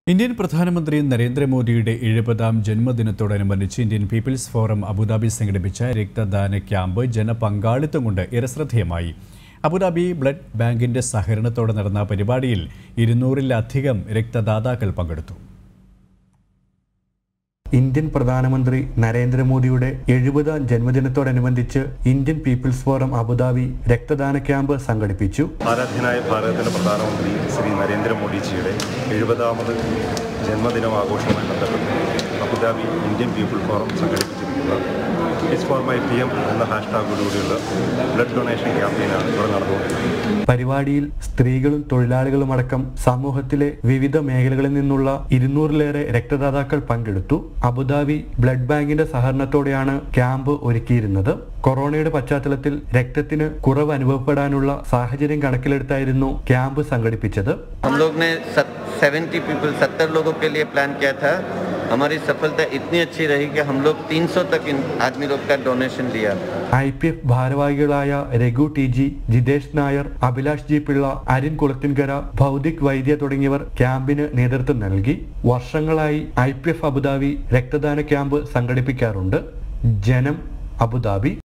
Indian പ്രധാനമന്ത്രി നരേന്ദ്രമോദിയുടെ എഴുപതാം ജന്മദിനത്തോടനുബന്ധിച്ച് ഇന്ത്യൻ പീപ്പിൾസ് ഫോറം അബുദാബി സംഘടിപ്പിച്ച രക്തദാന ക്യാമ്പ് ജനപങ്കാളിത്തം കൊണ്ട് ഏറെശ്രദ്ധേയമായി അബുദാബി ബ്ലഡ് ബാങ്കിന്റെ സഹകരണത്തോടെ നടന്ന പരിപാടിയിൽ ഇരുന്നൂറിലധികം രക്തദാതാക്കൾ പങ്കെടുത്തു ഇന്ത്യൻ പ്രധാനമന്ത്രി നരേന്ദ്രമോദിയുടെ എഴുപതാം ജന്മദിനത്തോടനുബന്ധിച്ച് ഇന്ത്യൻ പീപ്പിൾസ് ഫോറം അബുദാബി രക്തദാന ക്യാമ്പ് സംഘടിപ്പിച്ചു ആരാധ്യനായ ഭാരതത്തിൻ്റെ പ്രധാനമന്ത്രി ശ്രീ നരേന്ദ്രമോദിജിയുടെ എഴുപതാമത് ജന്മദിനം ആഘോഷവുമായി ബന്ധപ്പെട്ട് അബുദാബി ഇന്ത്യൻ പീപ്പിൾ ഫോറം സംഘടിപ്പിച്ചിരിക്കുന്ന it's for my P M എന്ന ഹാഷ്ടാഗോടുകൂടിയുള്ള ബ്ലഡ് ഡൊണേഷൻ ക്യാമ്പയിനാണ് ഇവിടെ നടന്നുകൊണ്ടിരിക്കുന്നത് പരിപാടിയിൽ സ്ത്രീകളും തൊഴിലാളികളും അടക്കം സമൂഹത്തിലെ വിവിധ മേഖലകളിൽ നിന്നുള്ള ഇരുന്നൂറിലേറെ രക്തദാതാക്കൾ പങ്കെടുത്തു അബുദാബി ബ്ലഡ് ബാങ്കിന്റെ സഹകരണത്തോടെയാണ് ക്യാമ്പ് ഒരുക്കിയിരുന്നത് കൊറോണയുടെ പശ്ചാത്തലത്തിൽ രക്തത്തിന് കുറവ് അനുഭവപ്പെടാനുള്ള സാഹചര്യം കണക്കിലെടുത്തായിരുന്നു ക്യാമ്പ് സംഘടിപ്പിച്ചത് हम लोग ने सेवेंटी पीपल सत्तर लोगों के लिए प्लान किया था हमारी सफलता इतनी अच्छी रही कि हम लोग 300 तक इन आदमी लोग का डोनेशन दिया ഐ പി എഫ് ഭാരവാഹികളായ Raghu T G Jithesh Nair Abhilash G Pillai Arin Kulathinkara Bhautik Vaidya തുടങ്ങിയവർ ക്യാമ്പിന് നേതൃത്വം നൽകി വർഷങ്ങളായി ഐ പി എഫ് അബുദാബി രക്തദാന ക്യാമ്പ് സംഘടിപ്പിക്കാറുണ്ട് ജനം അബുദാബി